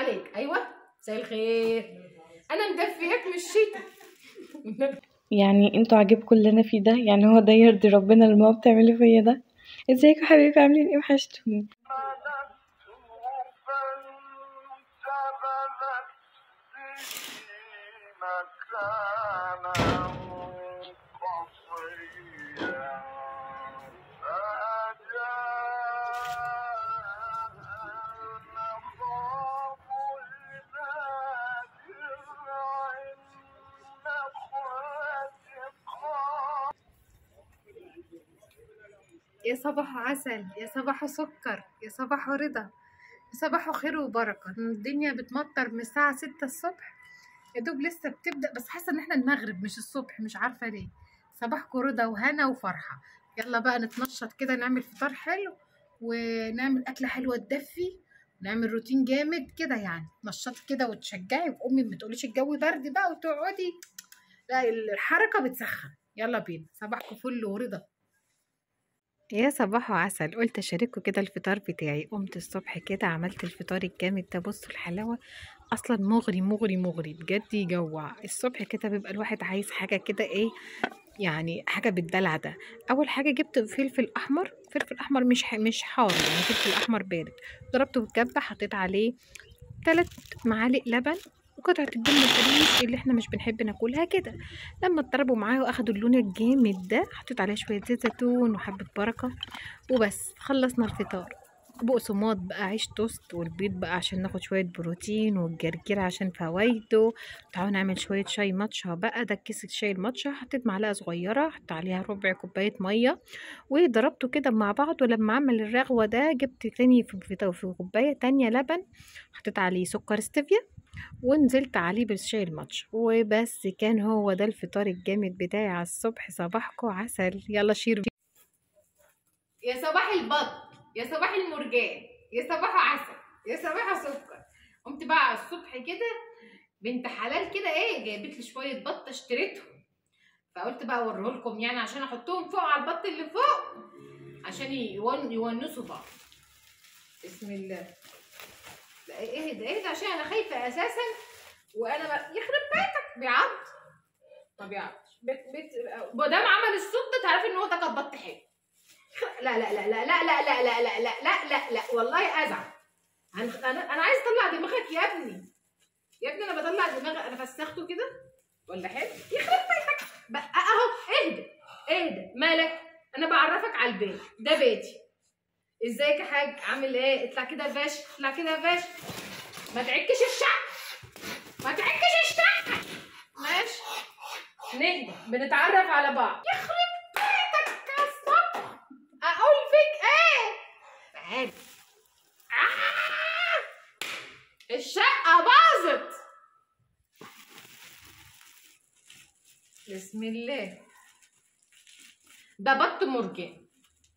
عليك ايوه مساء الخير انا مدفياك من الشتاء يعني انتوا عاجبكم اللي انا فيه ده يعني هو ده يرضي ربنا اللي ماما بتعملي فيا ده ازيكم حبايبي عاملين ايه وحشتوني يا صباح عسل يا صباح سكر يا صباح رضا يا صباح خير وبركة الدنيا بتمطر من الساعة ستة الصبح يا دوب لسه بتبدأ بس حاسة ان احنا المغرب مش الصبح مش عارفة ليه صباحكم رضا وهنا وفرحة يلا بقى نتنشط كده نعمل فطار حلو ونعمل أكلة حلوة تدفي نعمل روتين جامد كده يعني تنشطي كده وتشجعي وامي ما تقوليش الجو برد بقى وتقعدي لا الحركة بتسخن يلا بينا صباحكم فل ورضا يا صباح عسل قلت اشارككم كده الفطار بتاعي قمت الصبح كده عملت الفطار الجامد ده بصوا الحلاوه اصلا مغري مغري مغري بجد يجوع الصبح كده بيبقى الواحد عايز حاجه كده ايه يعني حاجه بالدلع ده اول حاجه جبت فلفل احمر فلفل احمر مش ح- مش حار يعني فلفل احمر بارد ضربته بالكبه حطيت عليه ثلاث معالق لبن وقطعة الجبنة القريش اللي احنا مش بنحب ناكلها كده لما اتضربوا معايا واخدوا اللون الجامد ده حطيت عليه شوية زيت زيتون وحبة بركة وبس خلصنا الفطار بقسماط بقى عيش توست والبيض بقى عشان ناخد شوية بروتين والجرجير عشان فوايده تعالوا نعمل شوية شاي ماتشا بقى ده كيس الشاي الماتشا حطيت معلقة صغيرة حط عليها ربع كوباية مية وضربته كده مع بعض ولما عمل الرغوة ده جبت تاني في في في كوباية تانية لبن حطيت عليه سكر ستيفيا ونزلت عليه بالشاي الماتشا وبس كان هو ده الفطار الجامد بتاعي على الصبح صباحكم عسل يلا شير يا صباح البط يا صباح المرجان يا صباح عسل يا صباح سكر قمت بقى على الصبح كده بنت حلال كده ايه جايبت لي شويه بط اشتريتهم فقلت بقى اوريه لكم يعني عشان احطهم فوق على البط اللي فوق عشان يون يونسوا بعض بسم الله لا اهدى اهدى عشان انا خايفه اساسا وانا بقى يخرب بيتك بيعض ما بيعضش بت بت ما دام عمل الصوت ده تعرفي ان هو ده كان بط حلو لا لا لا لا لا لا لا لا لا لا لا لا لا والله ازعل انا انا انا عايز اطلع دماغك يا ابني يا ابني انا بطلع دماغي انا فسخته كده ولا حلو يخرب بيتك بقى اهو اهدى اهدى مالك انا بعرفك على البيت ده بيتي ازيك يا حاج عامل ايه اطلع كده يا باشا اطلع كده يا باشا ما تعكش الشقه ما تعكش الشقه ماشي نهدى بنتعرف على بعض يخرب بيتك يا الصبح اقول فيك ايه تعالى آه! الشقه باظت بسم الله ده بط مرجان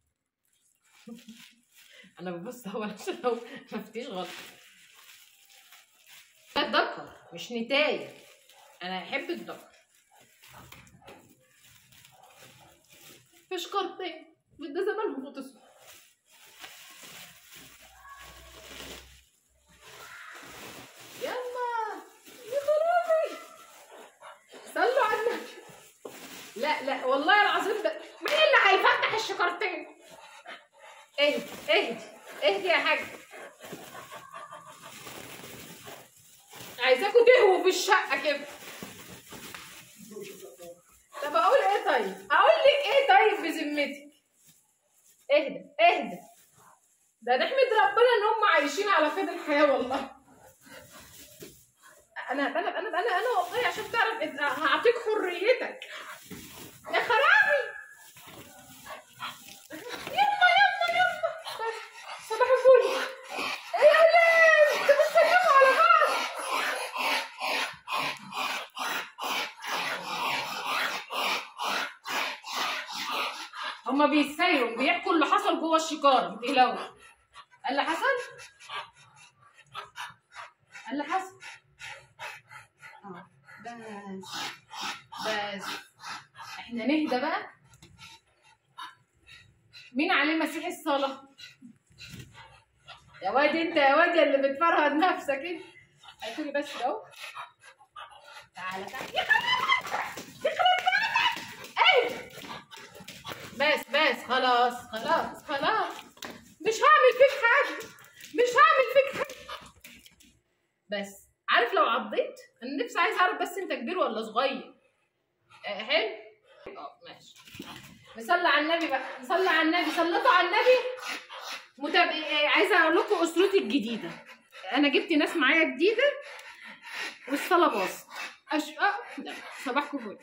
انا ببص هو عشان لو ما فتيش غلط ده الدكر مش نتايه انا احب الدكر فيش قرطين ده زمانهم فوتصل يلا يا خرابي صلوا على النبي لا لا والله العظيم ده مين اللي هيفتح الشكرتين اهدي اهدي اهدي يا حاج عايزاكوا تهووا في الشقه كده طب اقول ايه طيب اقول لك ايه طيب بذمتك اهدى اهدى ده نحمد ربنا ان هم عايشين على قيد الحياه والله انا انا انا انا انا والله عشان تعرف إن هعطيك حريتك يا خرابي يلا يلا يلا صباح الفل ايه يا ولاد انتوا بتسلموا على بعض هما بيتسايروا بيحكوا اللي حصل جوه الشكاره متقلقوش اللي حصل اللي حصل اه بس بس احنا نهدى بقى مين عليه مسيح الصلاة يا واد انت يا واد يا اللي بتفرهد نفسك انت هاتوا لي بس ده اهو تعالى تعالى يا خلاص يا خلاص تعالى ايه بس بس خلاص خلاص خلاص مش هعمل فيك حاجه مش هعمل فيك حاجه بس عارف لو عضيت انا نفسي عايز اعرف بس انت كبير ولا صغير آه حلو اه ماشي نصلي على النبي بقى نصلي على النبي صليتوا على النبي متابع عايزه اقول لكم اسرتي الجديده انا جبت ناس معايا جديده والصلاه باظت أش... آه. لا. صباحكم فل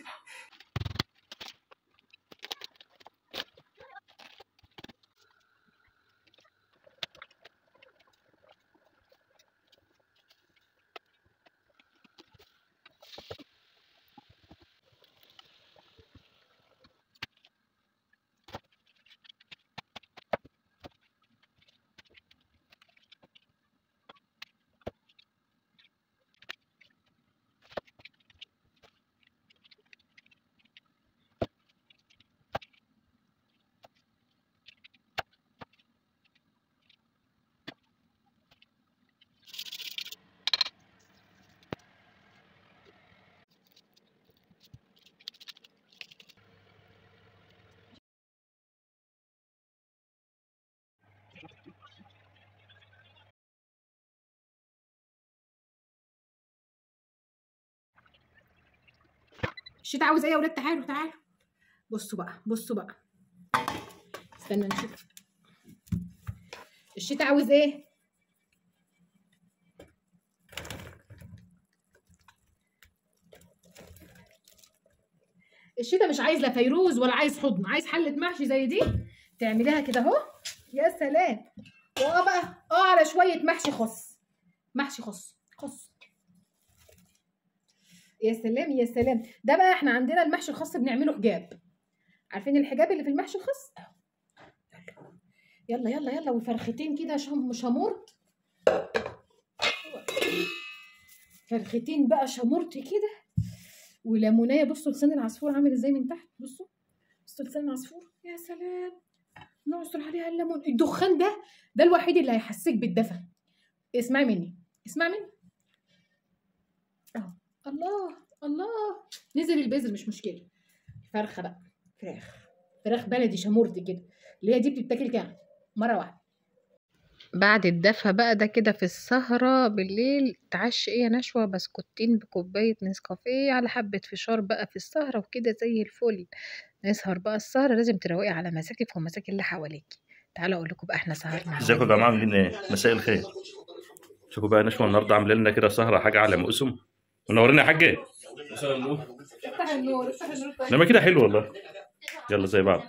الشتاء عاوز ايه يا ولاد تعالوا تعالوا بصوا بقى بصوا بقى استنى نشوف الشتاء عاوز ايه الشتاء مش عايز لا فيروز ولا عايز حضن عايز حلة محشي زي دي تعمليها كده اهو يا سلام واه بقى اه على شوية محشي خس محشي خس خس يا سلام يا سلام ده بقى احنا عندنا المحشي الخاص بنعمله حجاب عارفين الحجاب اللي في المحشي الخاص يلا يلا يلا وفرختين كده شم شمورت فرختين بقى شمورت كده وليمونيه بصوا لسان العصفور عامل ازاي من تحت بصوا بصوا لسان العصفور يا سلام نعصر عليها الليمون الدخان ده ده الوحيد اللي هيحسسك بالدفى اسمعي مني اسمعي مني اهو الله الله نزل البذر مش مشكله فرخه بقى فراخ فراخ بلدي شمورتي كده اللي هي دي بتتاكل كده مره واحده بعد الدفى بقى ده كده في السهرة بالليل تعشي ايه يا نشوى بسكوتين بكوباية نسكافيه على حبة فشار بقى في السهرة وكده زي الفل نسهر بقى السهرة لازم تروقي على مزاجك ومزاج اللي حواليكي تعالوا اقول لكم بقى احنا سهرنا ازيكم يا جماعه عاملين ايه؟ مساء الخير. شوفوا بقى نشوى النهارده عامله لنا كده سهره حاجه على مقسم منورين يا حاجه افتح النور افتح النور طيب لما كده حلو والله يلا زي بعض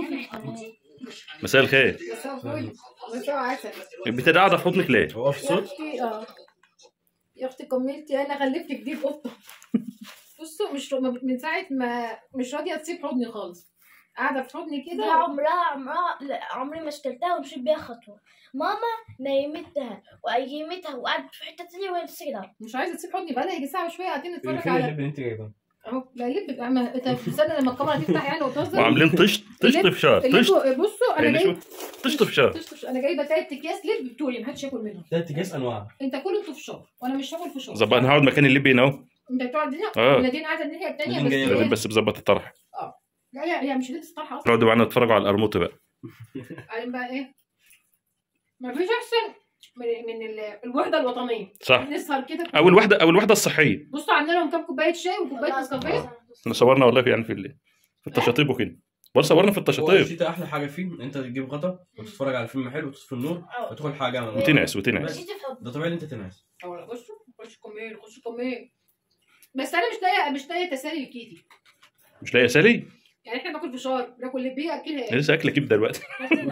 مساء الخير مساء فل مساء عسل البت قاعده في حضنك ليه؟ هو في يا صوت اختي اه يا اختي كملتي انا خلفت جديد قطه بصوا مش من ساعه ما مش راضيه تسيب حضني خالص قاعده في حضني لا كده عمرها عمرها لا عمري ما شكلتها ومشيت بيها خطوة ماما نيمتها وقيمتها وقعدت في حتة تانية وهي لسه كده مش عايزه تسيب حضني بقى لها يجي ساعه وشويه قاعدين نتفرج فين على اللب اللي انت جايبه؟ اهو لا اللب بقى ما انت استنى لما الكاميرا تفتح يعني وتهزر وعاملين طشت طشت فشار اللب طشت بصوا ايه انا جايب نشوى طشت فشار طشت انا جايبه تلات اكياس لب بتوعي محدش ياكل منهم ده اتجاز انواع انت كل انتوا فشار وانا مش هاكل فشار ظبط انا هقعد مكان اللي هنا اهو انت بتقعد هنا اه. ونادين قاعده الناحيه التانيه نادين بس جاية هي- لازم بس بظبط الطرح لا لا هي مش لسه طالعه اصلا اقعدوا معانا نتفرجوا على القرموط بقى بعدين بقى ايه ما فيش احسن من من ال- الوحده الوطنيه صح نسهر كده او الوحده او الوحده الصحيه بصوا عندنا لهم كام كوبايه شاي وكوبايه نسكافيه احنا صورنا والله في يعني في ال- في التشاطيب وكده بص صورنا في هو التشاطيب الشتاء احلى حاجه فيه ان انت تجيب غطا وتتفرج على فيلم حلو وتطفي النور وتدخل حاجه وتنعس وتنعس مشيت في حب ده طبيعي ان انت تنعس أو خشوا خشوا كومين خشوا كومين بس انا مش لاقيه مش لاقيه تسالي لكيتي مش لاقي سالي يعني احنا باكل فشار باكل لبيه اكلها أنا ايه لسه اكله كبده دلوقتي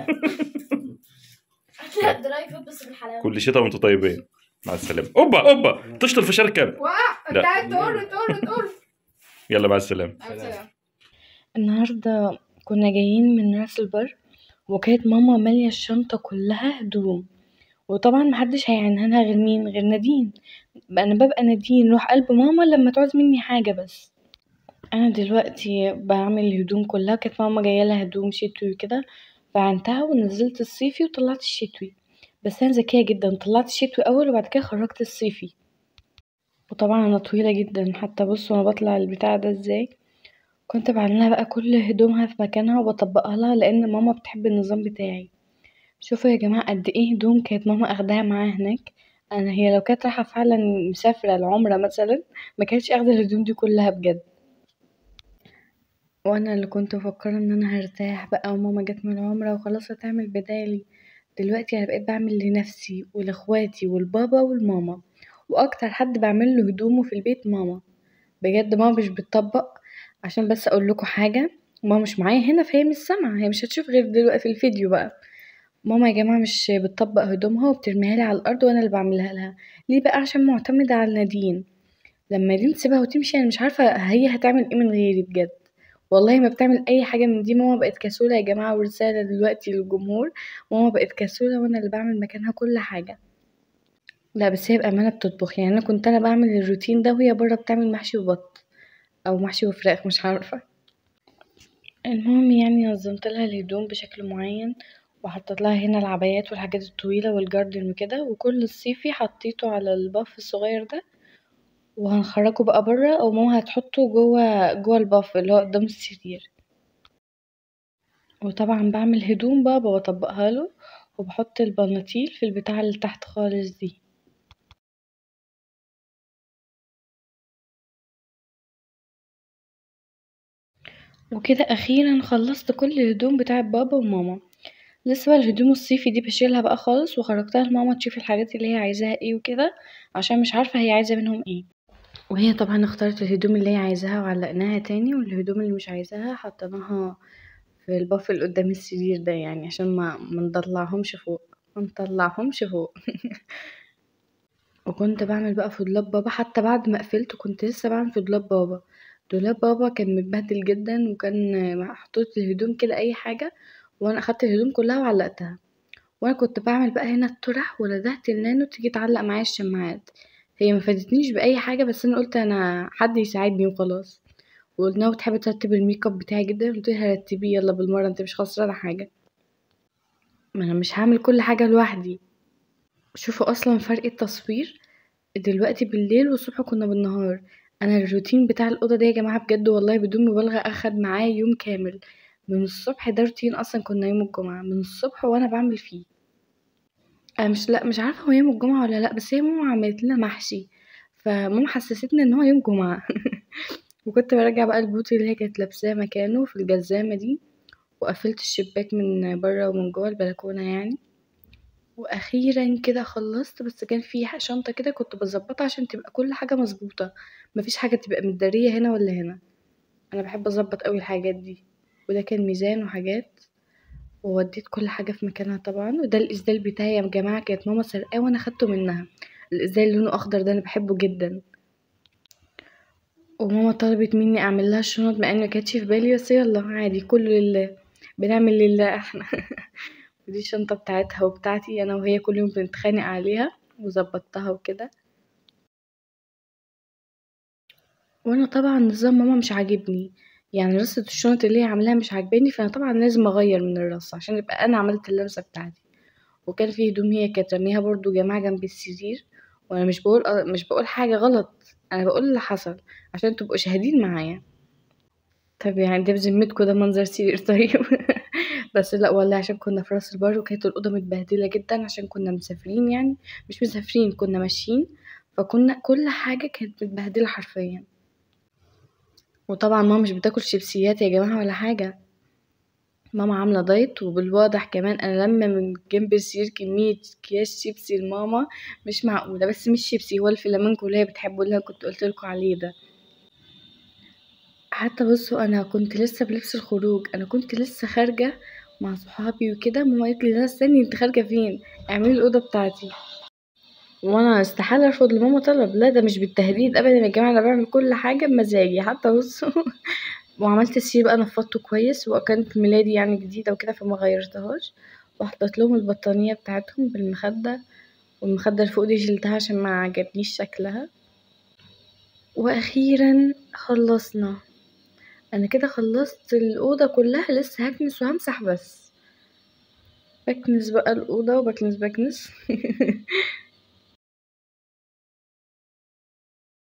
لا دراي فوت بس بالحلاوة كل شتاء وانتم طيبين مع السلامه اوبا اوبا تشطر في شارك كام وقع انت لا. قاعد تقول له تقول له تقول له يلا مع السلامه مع السلامة. النهاردة كنا جايين من راس البر وكانت ماما مالية الشنطة كلها هدوم وطبعا محدش هيعنها غير مين غير نادين انا ببقى نادين روح قلب ماما لما تعوز مني حاجة بس انا دلوقتي بعمل الهدوم كلها كانت ماما جايه لها هدوم شتوي كده فعنتها ونزلت الصيفي وطلعت الشتوي بس انا ذكيه جدا طلعت الشتوي اول وبعد كده خرجت الصيفي وطبعا انا طويله جدا حتى بصوا انا بطلع البتاع ده ازاي كنت بعملها بقى كل هدومها في مكانها وبطبقها لها لان ماما بتحب النظام بتاعي شوفوا يا جماعه قد ايه هدوم كانت ماما اخداها معاها هناك انا هي لو كانت رايحه فعلا مسافره العمره مثلا ما كانتش اخده الهدوم دي كلها بجد وانا اللي كنت مفكره ان انا هرتاح بقى وماما جت من العمره وخلاص هتعمل بدالي دلوقتي انا بقيت بعمل لنفسي ولاخواتي والبابا والماما واكتر حد بعمل له هدومه في البيت ماما بجد ماما مش بتطبق عشان بس اقول لكم حاجه ماما مش معايا هنا فهي مش سامعه هي مش هتشوف غير دلوقتي في الفيديو بقى ماما يا جماعه مش بتطبق هدومها وبترميها لي على الارض وانا اللي بعملها لها ليه بقى عشان معتمده على نادين لما نادين تسيبها وتمشي انا مش عارفه هي هتعمل ايه من غيري بجد والله ما بتعمل اي حاجه من دي ماما بقت كسوله يا جماعه ورساله دلوقتي للجمهور ماما بقت كسوله وانا اللي بعمل مكانها كل حاجه لا بس هي بامانه بتطبخ يعني انا كنت انا بعمل الروتين ده وهي بره بتعمل محشي وبط او محشي وفراخ مش عارفه المهم يعني نظمت لها الهدوم بشكل معين وحطيت لها هنا العبايات والحاجات الطويله والجاردن وكده وكل الصيفي حطيته على الباف الصغير ده وهنخرجه بقى بره او ماما هتحطه جوه جوه الباف اللي هو قدام السرير وطبعا بعمل هدوم بقى بطبقها له وبحط البناطيل في البتاع اللي تحت خالص دي وكده اخيرا خلصت كل الهدوم بتاعه بابا وماما لسه بقى الهدوم الصيفي دي بشيلها بقى خالص وخرجتها لماما تشوف الحاجات اللي هي عايزاها ايه وكده عشان مش عارفه هي عايزه منهم ايه وهي طبعا اختارت الهدوم اللي هي عايزاها وعلقناها تاني والهدوم اللي مش عايزاها حطيناها في الباف اللي قدام السرير ده يعني عشان ما منطلعهمش فوق منطلعهمش فوق وكنت بعمل بقى في دولاب بابا حتى بعد ما قفلت كنت لسه بعمل في دولاب بابا دولاب بابا كان متبهدل جدا وكان محطوط الهدوم كده اي حاجه وانا اخدت الهدوم كلها وعلقتها وانا كنت بعمل بقى هنا الطرح وندهت النانو تيجي تعلق معايا الشماعات هي ما فادتنيش باي حاجه بس انا قلت انا حد يساعدني وخلاص وقلنا بتحب ترتب الميك اب بتاعي جدا قلت لها رتبيه يلا بالمره انت مش خسرانه حاجه ما انا مش هعمل كل حاجه لوحدي شوفوا اصلا فرق التصوير دلوقتي بالليل والصبح كنا بالنهار انا الروتين بتاع الاوضه ده يا جماعه بجد والله بدون مبالغه اخد معايا يوم كامل من الصبح ده روتين اصلا كنا يوم الجمعه من الصبح وانا بعمل فيه انا مش لا مش عارفه هو يوم الجمعه ولا لا بس هي ماما عملت لنا محشي فماما حسستني ان هو يوم جمعه وكنت برجع بقى البوت اللي هي كانت لابساه مكانه في الجزامه دي وقفلت الشباك من بره ومن جوه البلكونه يعني واخيرا كده خلصت بس كان في شنطه كده كنت بظبطها عشان تبقى كل حاجه مظبوطه مفيش حاجه تبقى متداريه هنا ولا هنا انا بحب اظبط قوي الحاجات دي وده كان ميزان وحاجات ووديت كل حاجه في مكانها طبعا وده الاسدال بتاعي يا جماعه كانت ماما سرقاه وانا خدته منها الاسدال اللي لونه اخضر ده انا بحبه جدا وماما طلبت مني اعمل لها الشنط مع ان مكانتش في بالي بس يلا عادي كله لله بنعمل لله احنا ودي الشنطه بتاعتها وبتاعتي انا وهي كل يوم بنتخانق عليها وظبطتها وكده وانا طبعا نظام ماما مش عاجبني يعني رصة الشنط اللي هي عاملاها مش عاجباني فانا طبعا لازم اغير من الرصة عشان يبقى انا عملت اللمسة بتاعتي وكان في هدوم هي كانت رميها برضو جماعة جنب السرير وانا مش بقول مش بقول حاجة غلط انا بقول اللي حصل عشان تبقوا شاهدين معايا طب يعني ده بذمتكوا ده منظر سرير طيب بس لا والله عشان كنا في راس البر وكانت الأوضة متبهدلة جدا عشان كنا مسافرين يعني مش مسافرين كنا ماشيين فكنا كل حاجة كانت متبهدلة حرفيا وطبعا ماما مش بتاكل شيبسيات يا جماعة ولا حاجة ماما عاملة دايت وبالواضح كمان انا لما من جنب السرير كمية اكياس شيبسي لماما مش معقولة بس مش شيبسي هو الفلامنكو اللي هي بتحبه اللي كنت قلتلكوا عليه ده حتى بصوا انا كنت لسه بلبس الخروج انا كنت لسه خارجة مع صحابي وكده ماما قالت لي لا استني انت خارجة فين اعملي الأوضة بتاعتي وانا استحالة ارفض لماما طلب لا ده مش بالتهديد ابدا يا جماعة انا بعمل كل حاجة بمزاجي حتى بصوا وعملت السرير بقى نفضته كويس وكانت ميلادي يعني جديدة وكده فما غيرتهاش وحطيت لهم البطانية بتاعتهم بالمخدة والمخدة اللي فوق دي شلتها عشان ما عجبنيش شكلها واخيرا خلصنا انا كده خلصت الاوضه كلها لسه هكنس وهمسح بس بكنس بقى الاوضه وبكنس بكنس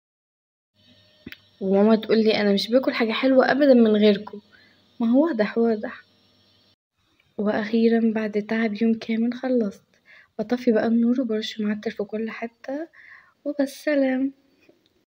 وماما تقولي انا مش باكل حاجة حلوة ابدا من غيركم ما هو واضح واضح واخيرا بعد تعب يوم كامل خلصت بطفي بقى النور وبرش معطر في كل حتة وبس سلام